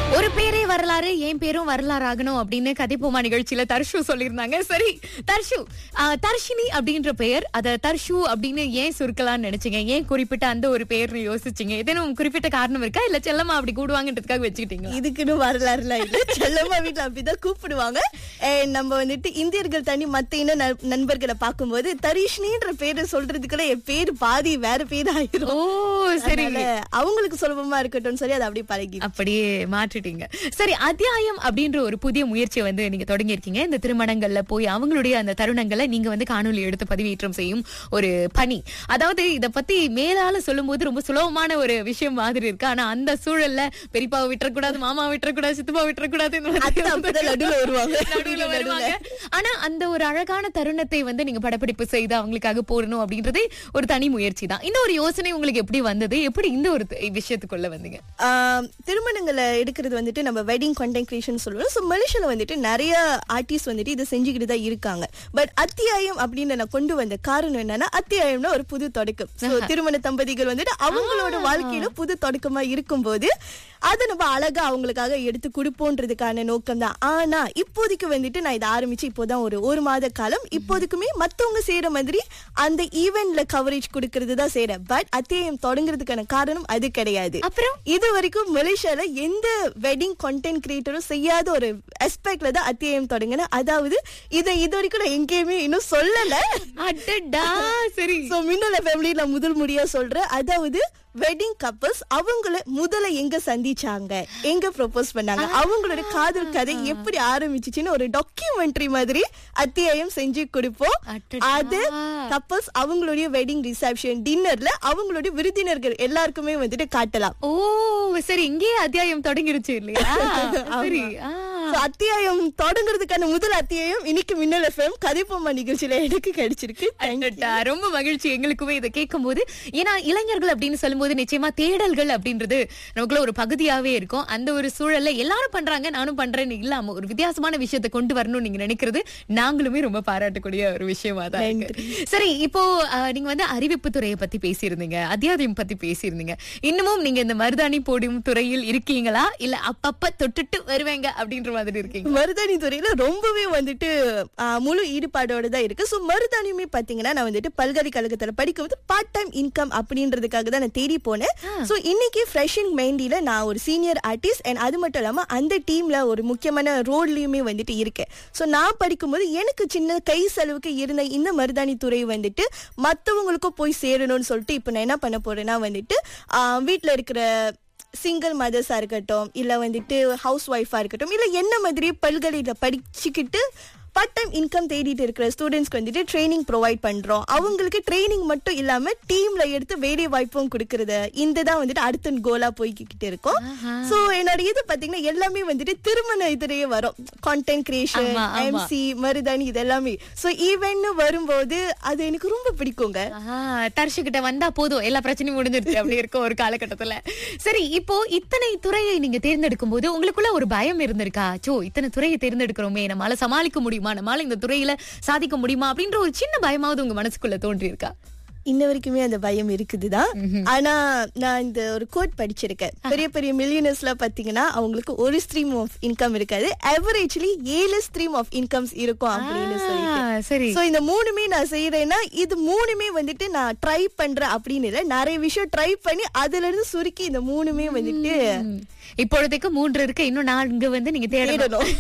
ஒரு பேரே வரலாறு என் பேரும் வரலாறு ஆகணும் அப்படின்னு கதைப்போமா நிகழ்ச்சியில தர்ஷு சொல்லியிருந்தாங்க சரி தர்ஷு ஆ, தர்ஷினி அப்படின்ற பெயர் அத தர்ஷு அப்படின்னு ஏன் சுருக்கலாம்னு நினைச்சீங்க ஏன் குறிப்பிட்ட அந்த ஒரு பெயர்னு யோசிச்சீங்க ஏதேனும் குறிப்பிட்ட காரணம் இருக்கா இல்ல செல்லமா அப்படி கூடுவாங்கன்றதுக்காக வச்சுக்கிட்டீங்களா இதுக்குன்னு வரலாறுலாம் இல்ல செல்லம்மா வீட்டுல அப்படிதான் கூப்பிடுவாங்க And நம்ம வந்துட்டு இந்தியர்கள் தனி மத்த இன ந- நண்பர்களை பார்க்கும்போது தரிஷ்ணின்ற பேரு சொல்றதுக்குள்ள என் பேரு பாதி வேற பேர் ஓ ஆயிரும் சரி அதனால அவங்களுக்கு சுலபமா இருக்கட்டும்னு சொல்லி அதை அப்படியே பழகி அப்படியே மாற்றிட்டீங்க சரி அத்தியாயம் அப்படின்ற ஒரு புதிய முயற்சியை வந்து நீங்க தொடங்கி இருக்கீங்க இந்த திருமணங்கள்ல போய் அவங்களுடைய அந்த தருணங்களை நீங்க வந்து காணொலி எடுத்து பதிவேற்றம் செய்யும் ஒரு பணி அதாவது இத பத்தி மேலால சொல்லும்போது ரொம்ப சுலபமான ஒரு விஷயம் மாதிரி இருக்கு ஆனா அந்த சூழல்ல பெரியப்பாவை விட்டுறக்கூடாது மாமா விட்டுறக்கூடாது சித்தப்பா விட்டுறக்கூடாது இந்த மாதிரி அத்தை அப்பதான் நடுவுல வருவாங்க. நடுவுல வருவாங்க ஆனா அந்த ஒரு அழகான தருணத்தை வந்து நீங்க படப்பிடிப்பு செய்து அவங்களுக்காக போடணும் அப்படின்றதே ஒரு தனி முயற்சி தான் இந்த ஒரு யோசனை உங்களுக்கு எப்படி வந்தது எப்படி இந்த ஒரு த- விஷயத்துக்குள்ள வந்தீங்க ஆம், திருமணங்களை எடுக்கிறது வந்துட்டு நம்ம வெட்டிங் கண்டென்ட் கிரியேஷன் சொல்லுவோம் ஸோ மலேசியால வந்துட்டு நிறைய ஆர்டிஸ்ட் வந்துட்டு இதை செஞ்சுக்கிட்டு தான் இருக்காங்க பட் அத்தியாயம் அப்படின்னு நான் கொண்டு வந்த காரணம் என்னன்னா அத்தியாயம்னா ஒரு புது தொடக்கம் ஸோ திருமண தம்பதிகள் வந்துட்டு அவங்களோட வாழ்க்கையில புது தொடக்கமா இருக்கும்போது அதை நம்ம அழகா அவங்களுக்காக எடுத்து கொடுப்போன்றதுக்கான நோக்கம் தான் ஆனா இப்போதைக்கு வந்துட்டு நான் இதை ஆரம்பிச்சு இப்போதான் ஒரு ஒரு மாத காலம் இப்போதைக்குமே மத்தவங்க செய்யற மாதிரி அந்த ஈவென்ட்ல கவரேஜ் கொடுக்கறது தான் செய்யறேன் பட் அத்தியாயம் தொடங்குறதுக்கான காரணம் அது கிடையாது அப்புறம் இது வரைக்கும் மலேசியால எந்த வெட்டிங் கண்டென்ட் கிரியேட்டரும் செய்யாத ஒரு அஸ்பெக்ட்ல தான் அத்தியாயம் தொடங்கினேன் அதாவது இதை இது வரைக்கும் நான் எங்கேயுமே இன்னும் சொல்லல அடடா சரி சோ மின்னல ஃபேமிலி நான் முதல் முறையா சொல்றேன் அதாவது வெட்டிங் கப்பல்ஸ் அவங்கள முதல்ல எங்க சந்திச்சாங்க எங்க ப்ரொபோஸ் பண்ணாங்க அவங்களோட காதல் கதை எப்படி ஆரம்பிச்சுச்சுன்னு ஒரு டாக்குமெண்ட்ரி மாதிரி அத்தியாயம் செஞ்சு கொடுப்போம் அடடா. அது கப்பல்ஸ் அவங்களுடைய வெட்டிங் ரிசப்ஷன் டின்னர்ல அவங்களுடைய விருந்தினர்கள் எல்லாருக்குமே வந்துட்டு காட்டலாம் ஓ சரி இங்கேயே அத்தியாயம் தொடங்கிருச்சு இல்லையா சரி ஆ. So, அத்தியாயம் தொடங்குறதுக்கான முதல் அத்தியாயம் இன்னைக்கு மின்னல் எஃப்எம் கதைப்பொம்மா நிகழ்ச்சியில எனக்கு கிடைச்சிருக்கு Thank you. அடடா, ரொம்ப மகிழ்ச்சி எங்களுக்குமே இதை கேட்கும் போது ஏன்னா இளைஞர்கள் அப்படின்னு சொல்லும்போது நிச்சயமா தேடல்கள் அப்படின்றது நமக்குள்ள ஒரு பகுதியாவே இருக்கும் அந்த ஒரு சூழல்ல எல்லாரும் பண்றாங்க நானும் பண்றேன்னு இல்லாம ஒரு வித்தியாசமான விஷயத்தை கொண்டு வரணும்னு நீங்க நினைக்கிறது நாங்களுமே ரொம்ப பாராட்டக்கூடிய ஒரு விஷயமா தான் இருக்கு சரி இப்போ அஹ், நீங்க வந்து அறிவிப்பு துறையை பத்தி பேசியிருந்தீங்க அத்தியாயம் பத்தி பேசியிருந்தீங்க இன்னமும் நீங்க இந்த மருதாணி போடும் துறையில் இருக்கீங்களா இல்ல அப்பப்ப தொட்டுட்டு வருவேங்க அப்படின்ற மாதிரி இருக்கீங்க மருதாணி துறையில ரொம்பவே வந்துட்டு ஆ, முழு ஈடுபாடோட தான் இருக்கு சோ மருதாணியுமே பாத்தீங்கன்னா நான் வந்துட்டு பல்கலைக்கழகத்துல படிக்கும்போது பார்ட் டைம் இன்கம் அப்படின்றதுக்காக தான் நான் தேடி போனேன் சோ இன்னைக்கு ஃப்ரெஷிங் மெஹந்தில நான் ஒரு சீனியர் ஆர்டிஸ்ட் அண்ட் அது மட்டும் இல்லாம அந்த டீம்ல ஒரு முக்கியமான ரோட்லயுமே வந்துட்டு இருக்கேன் சோ நான் படிக்கும்போது எனக்கு சின்ன கை செலவுக்கு இருந்த இந்த மருதாணி துறை வந்துட்டு மத்தவங்களுக்கும் போய் சேரணும்னு சொல்லிட்டு இப்போ நான் என்ன பண்ண போறேன்னா வந்துட்டு ஆ, வீட்ல இருக்கிற சிங்கிள் மதர்ஸா இருக்கட்டும் இல்ல வந்துட்டு ஹவுஸ் ஒய்ஃபா இருக்கட்டும் இல்ல என்ன மாதிரி பல்கலையில படிச்சுக்கிட்டு பார்ட் டைம் இன்கம் தேடிட்டு இருக்கிற ஸ்டூடெண்ட்ஸ்க்கு வந்துட்டு ட்ரைனிங் ப்ரொவைட் பண்றோம் அவங்களுக்கு ட்ரைனிங் மட்டும் இல்லாம டீம்ல எடுத்து வேலை வாய்ப்பும் கொடுக்கறது இந்த தான் வந்துட்டு அடுத்த கோலா போய்கிட்டு இருக்கோம் சோ என்னோட இது பாத்தீங்கன்னா எல்லாமே வந்துட்டு திருமண இதுலயே வரும் கான்டென்ட் கிரியேஷன் ஆமா, ஆமா. எம்சி மருதாணி இது எல்லாமே சோ ஈவென்ட் வரும்போது அது எனக்கு ரொம்ப பிடிக்குங்க தர்ஷு கிட்ட வந்தா போதும் எல்லா பிரச்சனையும் முடிஞ்சிருச்சு அப்படி இருக்கும் ஒரு காலகட்டத்துல சரி இப்போ இத்தனை துறையை நீங்க தேர்ந்தெடுக்கும் போது உங்களுக்குள்ள ஒரு பயம் இருந்திருக்கா சோ இத்தனை துறையை தேர்ந்தெடுக்கிறோமே நம்மளால சமாளிக்க முடியுமா நம்மளால இந்த துறையில சாதிக்க முடியுமா அப்படின்ற ஒரு சின்ன பயமாவது உங்க மனசுக்குள்ள தோன்றி இருக்கா இன்ன வரைக்குமே அந்த பயம் இருக்குதுதான் ஆனா நான் இந்த ஒரு கோட் படிச்சிருக்கேன் பெரிய பெரிய மில்லியனர்ஸ்ல பாத்தீங்கன்னா அவங்களுக்கு ஒரு ஸ்ட்ரீம் ஆஃப் இன்கம் இருக்காது அவரேஜ்லி ஏழு ஸ்ட்ரீம் ஆஃப் இன்கம்ஸ் இருக்கும் அப்படின்னு சொல்லிட்டு சரி சோ இந்த மூணுமே நான் செய்யறேன்னா இது மூணுமே வந்துட்டு நான் ட்ரை பண்றேன் அப்படின்னு இல்ல நிறைய விஷயம் ட்ரை பண்ணி அதுல இருந்து சுருக்கி இந்த மூணுமே வந்துட்டு ம். இப்பொழுதைக்கு மூன்று இருக்கு இன்னும் நான்கு வந்து நீங்க தேடணும் தேடணும்.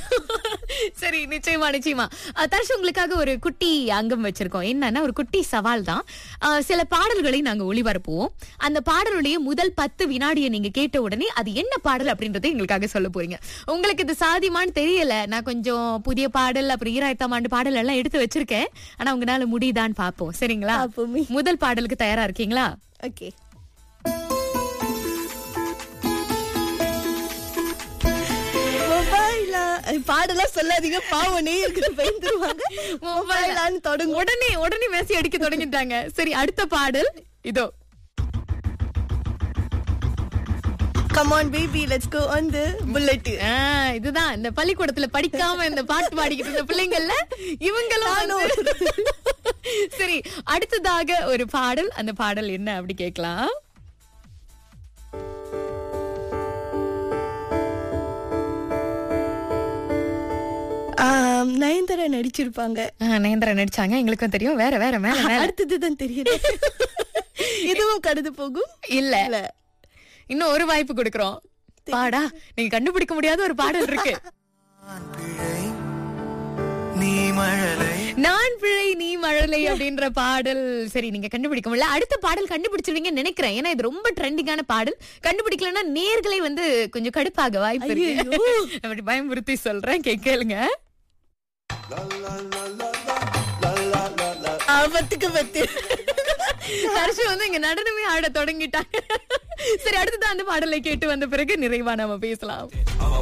சரி நிச்சயமா நிச்சயமா அஹ், தர்ஷ் உங்களுக்காக ஒரு குட்டி அங்கம் வச்சிருக்கோம் என்னன்னா ஒரு குட்டி சவால் தான் அஹ், சில பாடல்களை நாங்க ஒளிபரப்புவோம் அந்த பாடலுடைய முதல் பத்து வினாடியை நீங்க கேட்ட உடனே அது என்ன பாடல் அப்படின்றத எங்களுக்காக சொல்ல போறீங்க உங்களுக்கு இது சாதியமான்னு தெரியல நான் கொஞ்சம் புதிய பாடல் அப்புறம் ஈராயிரத்தாம் ஆண்டு பாடல் எல்லாம் எடுத்து வச்சிருக்கேன் ஆனா உங்களால முடியுதான்னு பாப்போம் சரிங்களா பாப்போமே. முதல் பாடலுக்கு தயாரா இருக்கீங்களா ஓகே மொபைலா பாடலாம் சொல்லாதீங்க பாவம் நேயர்கள் பயந்துருவாங்க மொபைலான்னு தொடங்கும் உடனே உடனே மெசேஜ் அடிக்க தொடங்கிட்டாங்க சரி அடுத்த பாடல் இதோ come on baby let's go on the bullet ஆ, இதுதான் இந்த பள்ளிக்கூடத்துல படிக்காம இந்த பாட்டு பாடிக்கிட்டு இருந்த பிள்ளைங்கள்ல இவங்களும் வந்து- சரி அடுத்ததாக ஒரு பாடல் அந்த பாடல் என்ன அப்படி கேட்கலாம் நயன்தாரா நடிச்சிருப்பாங்க ஆ, நயன்தாரா நடிச்சாங்க எங்களுக்கும் தெரியும் வேற வேற மேல மேல அடுத்ததுதான் தெரியுது இதுவும் கடந்து போகும் இல்ல இல்ல இன்னும் ஒரு வாய்ப்பு கொடுக்கறோம் பாடா நீங்க கண்டுபிடிக்க முடியாத ஒரு பாடல் இருக்கு நான் பிழை நீ மழலை நான் பிழை நீ மழலை அப்படின்ற பாடல் சரி நீங்க கண்டுபிடிக்க முடியல அடுத்த பாடல் கண்டுபிடிச்சிருவீங்கன்னு நினைக்கிறேன் ஏன்னா இது ரொம்ப ட்ரெண்டிங்கான பாடல் கண்டுபிடிக்கலன்னா நேர்களை வந்து கொஞ்சம் கடுப்பாக வாய்ப்பு இருக்கு அப்படி பயமுறுத்தி சொல்றேன் கேளுங்க ஆ, பத்துக்கு பத்து ஹர்ஷு வந்து இங்க நடனமே ஆட தொடங்கிட்டாங்க சரி அடுத்ததான் அந்த பாடலை கேட்டு வந்த பிறகு நிறைவா நாம பேசலாம்